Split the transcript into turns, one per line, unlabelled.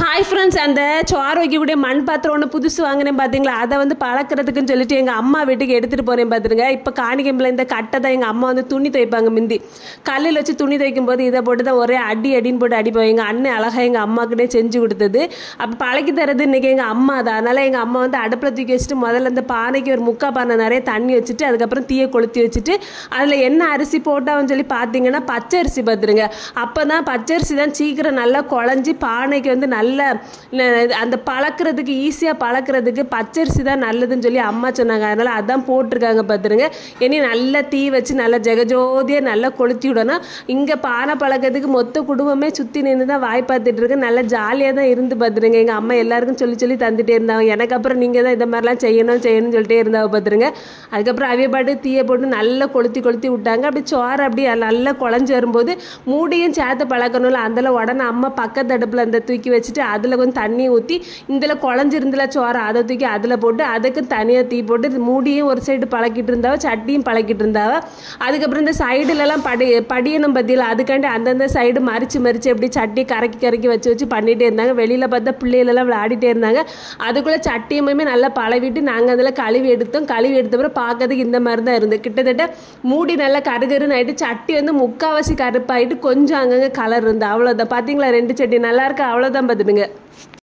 hi friends அந்த சோறு வைக்கக்கூடிய மண் பாத்திரம் ஒன்று புதுசு வாங்கினேன் பார்த்தீங்களா அதை வந்து பழக்கிறதுக்குன்னு சொல்லிட்டு எங்கள் அம்மா வீட்டுக்கு எடுத்துகிட்டு போகிறேன் பார்த்துருங்க இப்போ காணிக்கம்பில் இந்த கட்டை தான் எங்கள் அம்மா வந்து துணி துவைப்பாங்க மிந்தி கல்லில் வச்சு துணி துவைக்கும் போது இதை போட்டு தான் ஒரே அடி அடின்னு போட்டு அடிப்போம் எங்கள் அண்ணன் அழகாக எங்கள் அம்மாக்கிட்டே செஞ்சு கொடுத்தது அப்போ பழக்கி தரது இன்றைக்கி எங்கள் அம்மா தான் அதனால் எங்கள் அம்மா வந்து அடுப்பில் தூக்கி வச்சுட்டு முதல்ல இந்த பானைக்கு ஒரு முக்கா பானை நிறைய தண்ணி வச்சுட்டு அதுக்கப்புறம் தீயை கொளுத்தி வச்சுட்டு அதில் என்ன அரிசி போட்டான்னு சொல்லி பார்த்தீங்கன்னா பச்சை அரிசி பார்த்துருங்க அப்போ தான் பச்சரிசி தான் சீக்கிரம் நல்லா குழஞ்சி பானைக்கு வந்து நல்ல ந- அந்த பழக்கிறதுக்கு ஈஸியாக பழக்கிறதுக்கு பச்சரிசி தான் நல்லதுன்னு சொல்லி அம்மா சொன்னாங்க அதனால் அதான் போட்டிருக்காங்க பார்த்துருங்க இனி நல்லா தீ வச்சு நல்லா ஜெகஜோதியாக நல்லா கொளுத்தி விடணும் இங்கே பானை பழக்கிறதுக்கு மொத்த குடும்பமே சுற்றி நின்று தான் வாய் பார்த்துட்டு இருக்கு நல்லா ஜாலியாக தான் இருந்து பார்த்துருங்க எங்கள் அம்மா எல்லாருக்கும் சொல்லி சொல்லி தந்துட்டே இருந்தாங்க எனக்கு அப்புறம் நீங்கள் தான் இந்த மாதிரிலாம் செய்யணும் செய்யணும்னு சொல்லிட்டே இருந்தாங்க பார்த்துருங்க அதுக்கப்புறம் அவிய பாட்டு தீயை போட்டு நல்லா கொளுத்தி கொளுத்தி விட்டாங்க அப்படி சோறு அப்படி நல்லா குழஞ்சி வரும்போது மூடியும் சேர்த்து பழக்கணும்ல அதில் உடனே அம்மா பக்கத்து அடுப்பில் அந்த தூக்கி வச்சுட்டு அதில் கொஞ்சம் தண்ணி ஊற்றி இதில் குழஞ்சிருந்துல சோறு அதை தூக்கி அதில் போட்டு அதுக்கு தனியாக தீ போட்டு மூடியும் ஒரு சைடு பழக்கிட்டு இருந்தாவ சட்டியும் பழக்கிட்டு இருந்தாவ அதுக்கப்புறம் இந்த சைடுலலாம் படி படியணும் பற்றியில் அதுக்காண்டி அந்தந்த சைடு மறிச்சு மறிச்சு எப்படி சட்டி கறக்கி கறக்கி வச்சு வச்சு பண்ணிகிட்டே இருந்தாங்க வெளியில் பார்த்தா பிள்ளைகளெல்லாம் விளையாடிட்டே இருந்தாங்க அதுக்குள்ளே சட்டியுமே நல்லா பழவிட்டு நாங்கள் அதில் கழுவி எடுத்தோம் கழுவி எடுத்த அப்புறம் பார்க்கறதுக்கு இந்த மாதிரி தான் இருந்து கிட்டத்தட்ட மூடி நல்லா கருகருன்னு ஆயிட்டு சட்டி வந்து முக்காவாசி கருப்பாயிட்டு கொஞ்சம் அங்கங்கே கலர் இருந்து அவ்வளோதான் பார்த்தீங்களா ரெண்டு சட்டி நல்லா இருக்கு அவ்வளோதான் பார்த்துடுங்க